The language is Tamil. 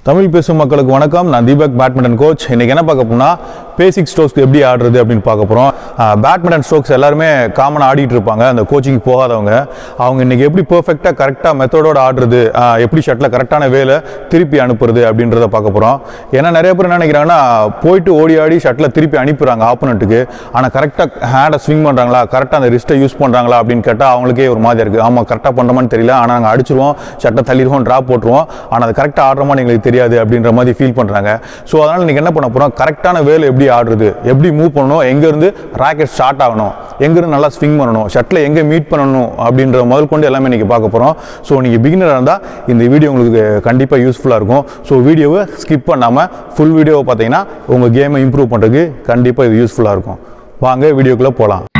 தமிழ் பேசும் மக்களுக்கு வணக்கம் நான் தீபக் பேட்மிண்டன் கோச் இன்னைக்கு என்ன பார்க்க போனா பேசிக் ஸ்ட்ரோக்ஸ் எப்படி ஆடுறது அப்படின்னு பார்க்க போகிறோம் பேட்மிண்டன் ஸ்ட்ரோக்ஸ் எல்லாருமே காமனாக ஆடிட்டு இருப்பாங்க அந்த கோச்சிங் போகாதவங்க அவங்க இன்னைக்கு எப்படி பெர்ஃபெக்டாக கரெக்டாக மெத்தடோட ஆடுறது ஆஹ் எப்படி ஷட்டில் கரெக்டான வேலை திருப்பி அனுப்புறது அப்படின்றத பார்க்க போகிறோம் ஏன்னா நிறைய பேர் என்ன நினைக்கிறாங்கன்னா போயிட்டு ஓடி ஆடி ஷட்டில் திருப்பி அனுப்புறாங்க ஆப்போனண்ட்டுக்கு ஆனால் கரெக்டாக ஹேண்டை ஸ்விங் பண்ணுறாங்களா கரெக்டாக அந்த ரிஸ்ட்டை யூஸ் பண்ணுறாங்களா அப்படின்னு கேட்டால் அவங்களுக்கே ஒரு மாதிரி இருக்குது ஆமாம் கரெக்டாக பண்ணுறோமான்னு தெரியல ஆனால் நாங்கள் அடிச்சிருவோம் ஷட்டை தள்ளிடுவோம் ட்ராப் போட்டுருவோம் ஆனால் அது கரெக்டாக ஆடுறோமான்னு எங்களுக்கு தெரியாது அப்படின்ற மாதிரி ஃபீல் பண்ணுறாங்க ஸோ அதனால் இன்றைக்கி என்ன பண்ண போகிறோம் கரெக்டான வேலை எப்படி ஆடுறது எப்படி மூவ் பண்ணணும் எங்கேருந்து ராக்கெட் ஸ்டார்ட் ஆகணும் எங்கேருந்து நல்லா ஸ்விங் பண்ணணும் ஷட்டில் எங்கே மீட் பண்ணணும் அப்படின்ற முதல் கொண்டு எல்லாமே இன்றைக்கி பார்க்க போகிறோம் ஸோ நீங்கள் பிகினராக இருந்தால் இந்த வீடியோ உங்களுக்கு கண்டிப்பாக யூஸ்ஃபுல்லாக இருக்கும் ஸோ வீடியோவை ஸ்கிப் பண்ணாமல் ஃபுல் வீடியோவை பார்த்தீங்கன்னா உங்கள் கேமை இம்ப்ரூவ் பண்ணுறதுக்கு கண்டிப்பாக இது யூஸ்ஃபுல்லாக இருக்கும் வாங்க வீடியோக்குள்ளே போகலாம்